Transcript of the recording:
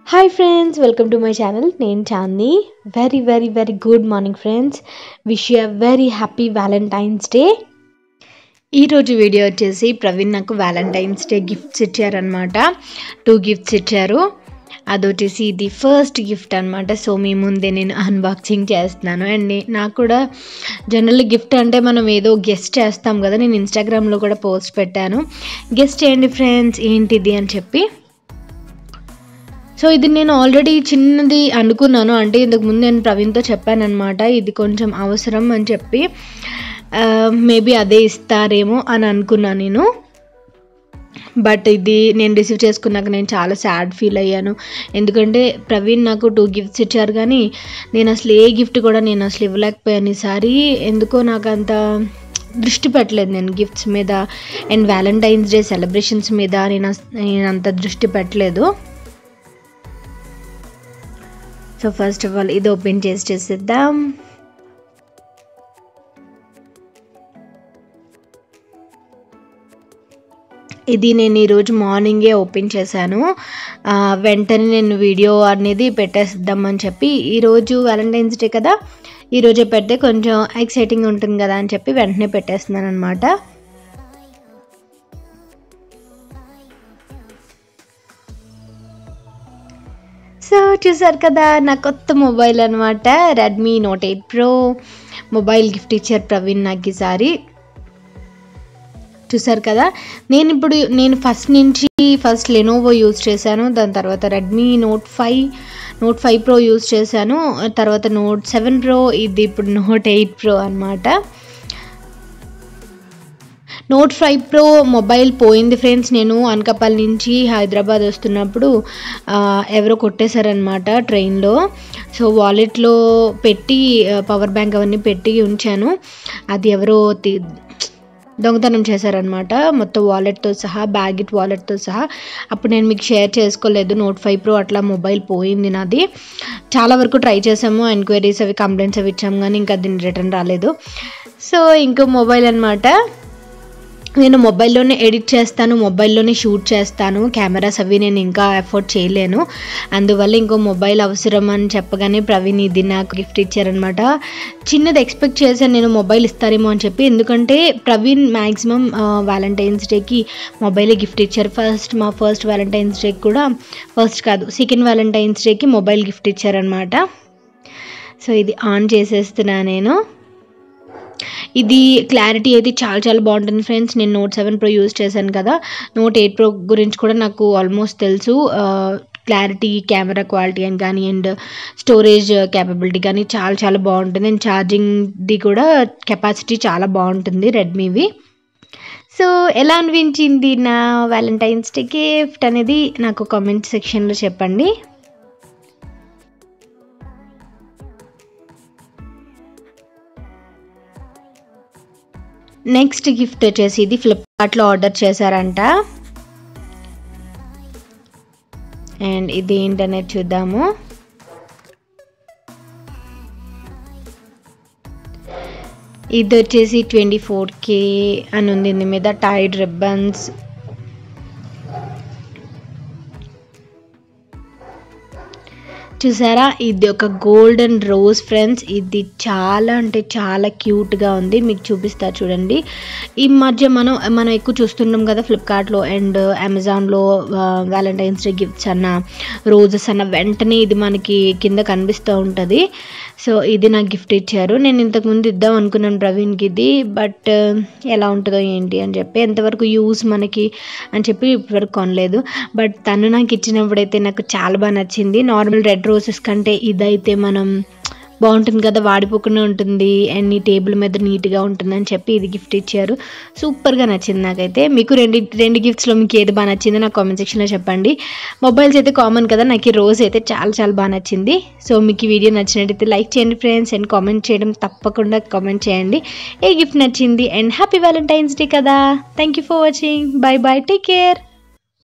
hi friends welcome to my channel నేను Chandi very very very good morning friends wish you very happy valentine's day ఈరోజు video వచ్చేసి ప్రవీణ్ నాకు valentine's day gifts ఇచ్చారనమాట two gifts ఇచ్చారు అదొచ్చేసి ఇది ఫస్ట్ గిఫ్ట్ అనమాట సో మీ ముందే నేను అన్బాక్సింగ్ చేస్తున్నాను అండ్ నే- నాకు కూడా జనరల్ గిఫ్ట్ అంటే మనం ఏదో గెస్ట్ చేస్తాం కదా నేను ఇన్స్టాగ్రామ్లో కూడా పోస్ట్ పెట్టాను గెస్ట్ చేయండి ఫ్రెండ్స్ ఏంటిది అని చెప్పి సో ఇది నేను ఆల్రెడీ చిన్నది అనుకున్నాను అంటే ఇంతకు ముందు నేను ప్రవీణ్తో చెప్పాను అనమాట ఇది కొంచెం అవసరం అని చెప్పి మేబీ అదే ఇస్తారేమో అని అనుకున్నాను నేను బట్ ఇది నేను రిసీవ్ చేసుకున్నాక నేను చాలా సాడ్ ఫీల్ అయ్యాను ఎందుకంటే ప్రవీణ్ నాకు టూ గిఫ్ట్స్ ఇచ్చారు కానీ నేను అసలు ఏ గిఫ్ట్ కూడా నేను అసలు ఇవ్వలేకపోయాను ఈసారి ఎందుకో నాకు అంత దృష్టి పెట్టలేదు నేను గిఫ్ట్స్ మీద అండ్ వ్యాలంటైన్స్ డే సెలబ్రేషన్స్ మీద నేను అస్- నేను అంత దృష్టి పెట్టలేదు సో ఫస్ట్ ఆఫ్ ఆల్ ఇది ఓపెన్ చేసి చేసేద్దాం ఇది నేను ఈరోజు మార్నింగే ఓపెన్ చేశాను ఆ, వెంటనే నేను వీడియో అనేది పెట్టేద్దామని చెప్పి ఈరోజు వ్యాలంటైన్స్ డే కదా ఈరోజే పెడితే కొంచెం ఎక్సైటింగ్ ఉంటుంది కదా అని చెప్పి వెంటనే పెట్టేస్తున్నాను అనమాట సో చూసారు కదా నా కొత్త మొబైల్ అనమాట Redmi note eight pro mobile gift ఇచ్చారు ప్రవీణ్ నాకు ఈసారి చూసారు కదా నేను ఇప్పుడు నేను ఫస్ట్ నుంచి ఫస్ట్ లెనోవో యూజ్ చేశాను దాని తర్వాత Redmi note five note five pro use చేశాను తర్వాత నోట్ సెవెన్ ప్రో ఇది ఇప్పుడు నోట్ ఎయిట్ ప్రో అనమాట నోట్ ఫైవ్ ప్రో మొబైల్ పోయింది ఫ్రెండ్స్ నేను అనకాపల్లి నుంచి హైదరాబాద్ వస్తున్నప్పుడు ఆ, ఎవరో కొట్టేశారనమాట ట్రైన్లో సో వాలెట్లో పెట్టి పవర్ బ్యాంక్ అవన్నీ పెట్టి ఉంచాను అది ఎవరో తి- దొంగతనం చేశారనమాట మొత్తం వాలెట్తో సహా బ్యాగిట్ వాలెట్తో సహా అప్పుడు నేను మీకు షేర్ చేసుకోలేదు నోట్ ఫైవ్ ప్రో అట్లా మొబైల్ పోయింది నాది చాలా వరకు ట్రై చేసాము ఎంక్వైరీస్ అవి కంప్లైంట్స్ అవి ఇచ్చాము కానీ ఇంకా దీన్ని రిటర్న్ రాలేదు సో ఇంకో మొబైల్ అనమాట నేను మొబైల్లోనే ఎడిట్ చేస్తాను మొబైల్లోనే షూట్ చేస్తాను కెమెరాస్ అవి నేను ఇంకా ఎఫోర్డ్ చేయలేను అందువల్ల ఇంకో మొబైల్ అవసరం అని చెప్పగానే ప్రవీణ్ ఇది నాకు గిఫ్ట్ ఇచ్చారనమాట చిన్నది ఎక్స్పెక్ట్ చేశాను నేను మొబైల్ ఇస్తారేమో అని చెప్పి ఎందుకంటే ప్రవీణ్ మ్యాక్సిమం వ్యాలంటైన్స్ డేకి మొబైలే గిఫ్ట్ ఇచ్చారు ఫస్ట్ మా ఫస్ట్ వ్యాలంటైన్స్ డేకి కూడా ఫస్ట్ కాదు సెకండ్ వ్యాలంటైన్స్ డేకి మొబైల్ గిఫ్ట్ ఇచ్చారనమాట సో ఇది ఆన్ చేసేస్తున్నా నేను ఇది క్లారిటీ అయితే చాలా చాలా బాగుంటుంది ఫ్రెండ్స్ నేను నోట్ సెవెన్ ప్రో యూజ్ చేశాను కదా నోట్ ఎయిట్ ప్రో గురించి కూడా నాకు ఆల్మోస్ట్ తెలుసు క్లారిటీ కెమెరా క్వాలిటీ అని కానీ అండ్ స్టోరేజ్ క్యాపబిలిటీ కానీ చాలా చాలా బాగుంటుంది అండ్ ఛార్జింగ్ది కూడా కెపాసిటీ చాలా బాగుంటుంది రెడ్మీవి సో ఎలా అనిపించింది నా వ్యాలంటైన్స్ డే గిఫ్ట్ అనేది నాకు కామెంట్ సెక్షన్లో చెప్పండి నెక్స్ట్ గిఫ్ట్ వచ్చేసి ఇది ఫ్లిప్కార్ట్లో ఆర్డర్ చేశారంట అండ్ ఇది ఏంటనేది చూద్దాము ఇది వచ్చేసి ట్వంటీ ఫోర్ కే అని ఉంది దీని మీద టైడ్ రిబ్బన్స్ చూసారా ఇది ఒక గోల్డెన్ రోజ్ ఫ్రెండ్స్ ఇది చాలా అంటే చాలా క్యూట్గా ఉంది మీకు చూపిస్తా చూడండి ఈ మధ్య మనం మనం ఎక్కువ చూస్తున్నాం కదా ఫ్లిప్కార్ట్లో అండ్ అమెజాన్లో వ్యాలంటైన్స్ డే గిఫ్ట్స్ అన్న రోజెస్ అన్న వెంటనే ఇది మనకి కింద కనిపిస్తూ ఉంటుంది సో ఇది నాకు గిఫ్ట్ ఇచ్చారు నేను ఇంతకుముందు ఇద్దాం అనుకున్నాను ప్రవీణ్కి ఇది బట్ ఎలా ఉంటుందో ఏంటి అని చెప్పి ఎంతవరకు యూస్ మనకి అని చెప్పి ఇప్పటివరకు కొనలేదు బట్ తను నాకు ఇచ్చినప్పుడైతే నాకు చాలా బాగా నచ్చింది నార్మల్ రెడ్ రోజెస్ కంటే ఇదైతే మనం బాగుంటుంది కదా వాడిపోకుండా ఉంటుంది అండ్ ఈ టేబుల్ మీద నీట్గా ఉంటుందని చెప్పి ఇది గిఫ్ట్ ఇచ్చారు సూపర్గా నచ్చింది నాకైతే మీకు రెండు రెండు గిఫ్ట్స్లో మీకు ఏది బాగా నచ్చిందో నాకు కామెంట్ సెక్షన్లో చెప్పండి మొబైల్స్ అయితే కామన్ కదా నాకు ఈ రోజు అయితే చాలా చాలా బాగా నచ్చింది సో మీకు ఈ వీడియో నచ్చినట్టయితే లైక్ చేయండి ఫ్రెండ్స్ అండ్ కామెంట్ చేయడం తప్పకుండా కామెంట్ చేయండి ఏ గిఫ్ట్ నచ్చింది అండ్ హ్యాపీ వ్యాలంటైన్స్ డే కదా thank you for watching bye bye take care